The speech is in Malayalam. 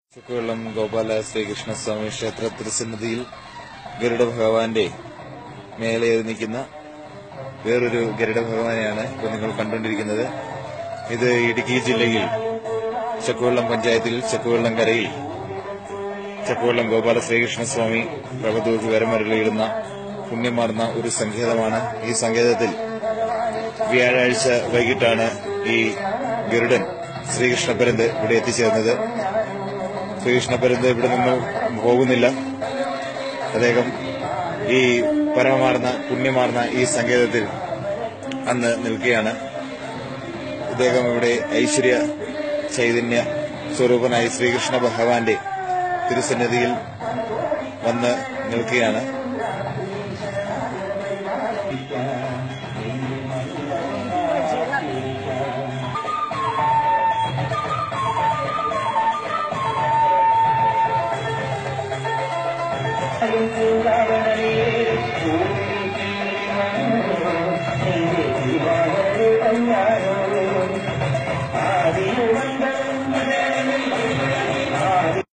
ചക്കുവെള്ളം ഗോപാല ശ്രീകൃഷ്ണസ്വാമി ക്ഷേത്ര തിരുസന്നിധിയിൽ ഗരുഡ ഭഗവാന്റെ മേലെ നിൽക്കുന്ന വേറൊരു ഗരുഡ ഭഗവാനെയാണ് ഇപ്പോൾ നിങ്ങൾ കണ്ടുകൊണ്ടിരിക്കുന്നത് ഇത് ഇടുക്കി ജില്ലയിൽ ചക്കുവെള്ളം പഞ്ചായത്തിൽ ചക്കുവെള്ളം കരയിൽ ചക്കുവെള്ളം ഗോപാല ശ്രീകൃഷ്ണസ്വാമി പ്രഭതൂക്ക് വരമരളിയിടുന്ന പുണ്യമാർന്ന ഒരു സങ്കേതമാണ് ഈ സങ്കേതത്തിൽ വ്യാഴാഴ്ച വൈകിട്ടാണ് ഈ ഗരുഡൻ ശ്രീകൃഷ്ണപരന്ത് ഇവിടെ എത്തിച്ചേർന്നത് ശ്രീകൃഷ്ണപരന്ത് ഇവിടെ നിന്ന് പോകുന്നില്ല അദ്ദേഹം ഈ പരമമാർന്ന പുണ്യമാർന്ന ഈ സങ്കേതത്തിൽ അന്ന് നിൽക്കുകയാണ് ഇദ്ദേഹം ഇവിടെ ഐശ്വര്യ ചൈതന്യ സ്വരൂപനായി ശ്രീകൃഷ്ണ ഭഗവാന്റെ തിരുസന്നിധിയിൽ വന്ന് നിൽക്കുകയാണ് ും